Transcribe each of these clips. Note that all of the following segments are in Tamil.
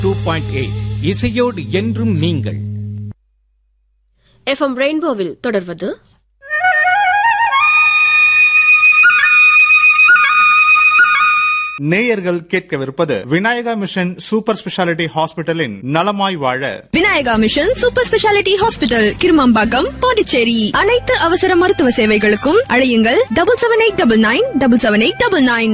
டூ பாயிண்ட் எயிட் இசையோடு என்றும் நீங்கள் எஃப்எம் ரெயின்போவில் தொடர்வது நேயர்கள் கேட்கவிருப்பது விநாயகா மிஷன் சூப்பர் ஸ்பெஷாலிட்டி ஹாஸ்பிட்டலின் நலமாய் வாழ Vinayaka mission super speciality hospital Kirumampakkam Pondicherry அனைத்து அவசர மருத்துவ சேவைகளுக்கும் அழையுங்கள் double seven eight double nine double seven eight double nine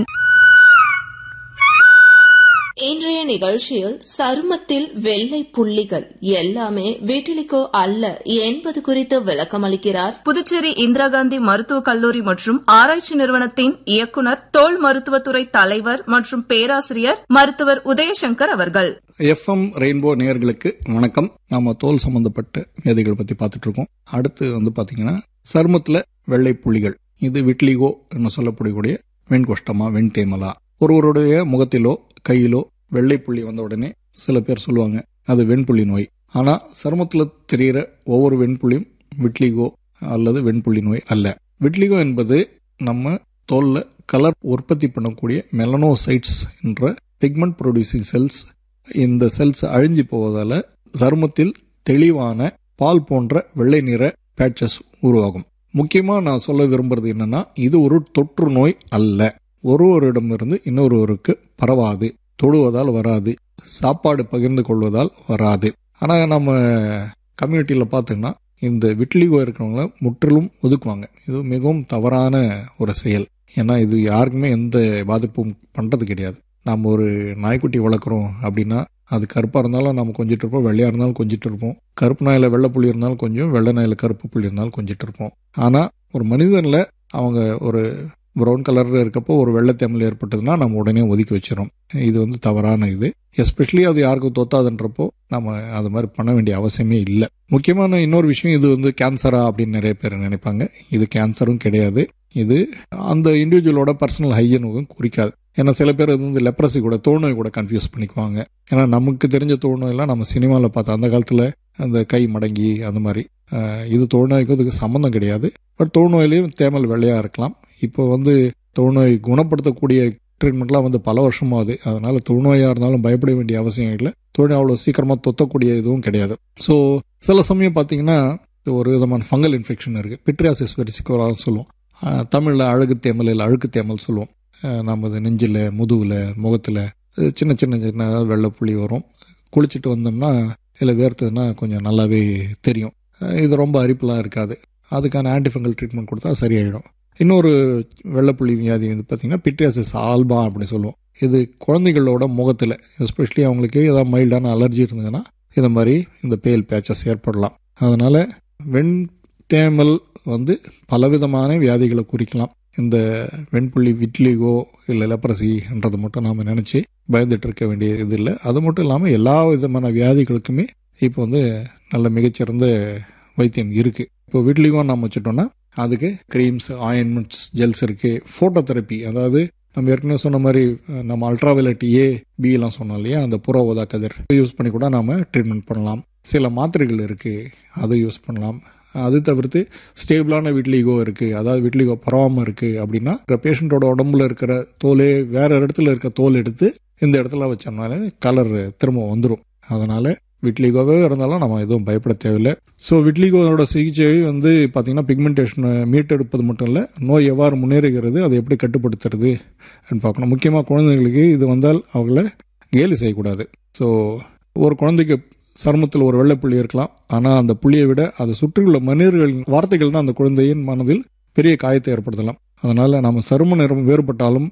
இன்றைய நிகழ்ச்சியில் சருமத்தில் வெள்ளை புள்ளிகள் எல்லாமே வீட்டிலிக்கோ அல்ல என்பது குறித்து விளக்கமளிக்கிறார் புதுச்சேரி இந்திரா காந்தி மருத்துவக் கல்லூரி மற்றும் ஆராய்ச்சி நிறுவனத்தின் இயக்குனர் தோல் மருத்துவத்துறை தலைவர் மற்றும் பேராசிரியர் மருத்துவர் உதயசங்கர் அவர்கள் எஃப்எம் ரெயின்போ நேயர்களுக்கு வணக்கம் நாம தோல் சம்பந்தப்பட்ட வியாதிகள் பத்தி பார்த்துட்டு இருக்கோம் அடுத்து வந்து பாத்தீங்கன்னா சருமத்துல வெள்ளை புள்ளிகள் இது விட்லிகோ என்று சொல்லப்படக்கூடிய வெண்கொஷ்டமா வெண்தேமலா ஒருவருடைய முகத்திலோ கையிலோ வெள்ளை புள்ளி வந்த உடனே சில பேர் சொல்லுவாங்க அது வெண்புள்ளி நோய் ஆனா சருமத்துல தெரிகிற ஒவ்வொரு வெண்புள்ளியும் விட்லிகோ அல்லது வெண்புள்ளி நோய் அல்ல விட்லிகோ என்பது நம்ம தோல்ல கலர் உற்பத்தி பண்ணக்கூடிய மெலனோசைட்ஸ் என்ற பிக்மெண்ட் ப்ரொடியூசிங் செல்ஸ் இந்த செல்ஸ் அழிஞ்சு போவதால சருமத்தில் தெளிவான பால் போன்ற வெள்ளை நிற பேட்சஸ் உருவாகும் முக்கியமா நான் சொல்ல விரும்புறது என்னன்னா இது ஒரு தொற்று நோய் அல்ல ஒருவரிடமிருந்து இன்னொருவருக்கு பரவாது தொடுவதால் வராது சாப்பாடு பகிர்ந்து கொள்வதால் வராது ஆனா நம்ம கம்யூனிட்டியில பார்த்தோம்னா இந்த விட்லிகோ இருக்கிறவங்கள முற்றிலும் ஒதுக்குவாங்க இது மிகவும் தவறான ஒரு செயல் ஏன்னா இது யாருக்குமே எந்த பாதிப்பும் பண்றது கிடையாது நம்ம ஒரு நாய்க்குட்டி வளர்க்குறோம் அப்படின்னா அது கருப்பாக இருந்தாலும் நம்ம கொஞ்சிட்டு இருப்போம் வெள்ளையாக இருந்தாலும் கொஞ்சிட்டு இருப்போம் கருப்பு நாயில் வெள்ளை புள்ளி இருந்தாலும் கொஞ்சம் வெள்ளை நாயில் கருப்பு புள்ளி இருந்தாலும் கொஞ்சிட்டு இருப்போம் ஆனால் ஒரு மனிதனில் அவங்க ஒரு ப்ரௌன் கலரில் இருக்கப்போ ஒரு வெள்ளத்தேமல் ஏற்பட்டதுன்னா நம்ம உடனே ஒதுக்கி வச்சிடும் இது வந்து தவறான இது எஸ்பெஷலி அது யாருக்கும் தொத்தாதுன்றப்போ நம்ம அது மாதிரி பண்ண வேண்டிய அவசியமே இல்லை முக்கியமான இன்னொரு விஷயம் இது வந்து கேன்சரா அப்படின்னு நிறைய பேர் நினைப்பாங்க இது கேன்சரும் கிடையாது இது அந்த இண்டிவிஜுவலோட பர்சனல் ஹைஜனுக்கும் குறிக்காது ஏன்னா சில பேர் இது வந்து லெப்ரசி கூட தோல்நோய் கூட கன்ஃபியூஸ் பண்ணிக்குவாங்க ஏன்னா நமக்கு தெரிஞ்ச தோல்நோயெல்லாம் நம்ம சினிமாவில் பார்த்தோம் அந்த காலத்தில் அந்த கை மடங்கி அந்த மாதிரி அஹ், இது தோல்நோய்க்கும் இதுக்கு சம்மந்தம் கிடையாது பட் தோல்நோயிலையும் தேமல் வெள்ளையாக இருக்கலாம் இப்போ வந்து தொழுநோய் குணப்படுத்தக்கூடிய ட்ரீட்மெண்ட்லாம் வந்து பல வருஷமாகுது அதனால தொழுநோயாக இருந்தாலும் பயப்பட வேண்டிய அவசியம் இல்லை தொழில் அவ்வளோ சீக்கிரமாக தொத்தக்கூடிய இதுவும் கிடையாது ஸோ சில சமயம் பார்த்தீங்கன்னா ஒரு விதமான ஃபங்கல் இன்ஃபெக்ஷன் இருக்குது பிட்ரியாசிஸ் வெரிசிக்கோரான்னு சொல்லுவோம் அஹ், தமிழ்ல அழகு தேமல் இல்லை அழுக்கு தேமல் சொல்லுவோம் அஹ், நம்ம இது நெஞ்சில் முதுகில் முகத்தில் சின்ன சின்ன சின்ன வெள்ளை புள்ளி வரும் குளிச்சுட்டு வந்தோம்னா இல்லை வேர்த்ததுன்னா கொஞ்சம் நல்லாவே தெரியும் அஹ், இது ரொம்ப அரிப்புலாம் இருக்காது அதுக்கான ஆன்டிஃபங்கல் ட்ரீட்மெண்ட் கொடுத்தா சரியாயிடும் இன்னொரு வெள்ளைப்புள்ளி வியாதி வந்து பார்த்தீங்கன்னா பிட்ரியாசிஸ் ஆல்பா அப்படி சொல்லுவோம் இது குழந்தைகளோட முகத்தில் எஸ்பெஷலி அவங்களுக்கு ஏதாவது மைல்டான அலர்ஜி இருந்ததுன்னா இந்த மாதிரி இந்த பேல் பேச்சஸ் ஏற்படலாம் அதனால வெண் தேமல் வந்து பலவிதமான வியாதிகளை குறிக்கலாம் இந்த வெண்புள்ளி விட்லிகோ இல்லை லெப்ரசின்றது மட்டும் நாம் நினச்சி பயந்துட்டு இருக்க வேண்டிய இது இல்லை அது மட்டும் இல்லாமல் எல்லா விதமான வியாதிகளுக்குமே இப்போ வந்து நல்ல மிகச்சிறந்த வைத்தியம் இருக்குது இப்போ விட்லிகோ நம்ம வச்சுட்டோம்னா அதுக்கு க்ரீம்ஸ் ஆயின்மெண்ட்ஸ் ஜெல்ஸ் இருக்கு ஃபோட்டோ தெரப்பி அதாவது நம்ம ஏற்கனவே சொன்ன மாதிரி அஹ், நம்ம அல்ட்ராவயலட் ஏ பி எல்லாம் சொன்னோம் இல்லையா அந்த புற ஊதா கதிர் யூஸ் பண்ணி கூட நாம ட்ரீட்மெண்ட் பண்ணலாம் சில மாத்திரைகள் இருக்கு அதை யூஸ் பண்ணலாம் அது தவிர்த்து ஸ்டேபிளான விட்லிகோ இருக்கு அதாவது விட்லிகோ பரவாம இருக்கு அப்படின்னா பேஷண்ட்டோட உடம்புல இருக்கிற தோலே வேற இடத்துல இருக்க தோல் எடுத்து இந்த இடத்துல வச்சோம்னாலே கலர் திரும்ப வந்துடும் அதனால விட்லிகோவே இருந்தாலும் நம்ம எதுவும் பயப்பட தேவையில்லை ஸோ விட்லிகோவோட சிகிச்சை வந்து பார்த்தீங்கன்னா பிக்மெண்டேஷனை மீட்டெடுப்பது மட்டும் இல்லை நோய் எவ்வாறு முன்னேறுகிறது அதை எப்படி கட்டுப்படுத்துறது அப்படின்னு பார்க்கணும் முக்கியமாக குழந்தைங்களுக்கு இது வந்தால் அவங்கள கேலி செய்யக்கூடாது ஸோ ஒரு குழந்தைக்கு சருமத்தில் ஒரு வெள்ளை புள்ளி இருக்கலாம் ஆனால் அந்த புள்ளியை விட அதை சுற்றியுள்ள மனிதர்களின் வார்த்தைகள் தான் அந்த குழந்தையின் மனதில் பெரிய காயத்தை ஏற்படுத்தலாம் அதனால நம்ம சரும நிறம் வேறுபட்டாலும்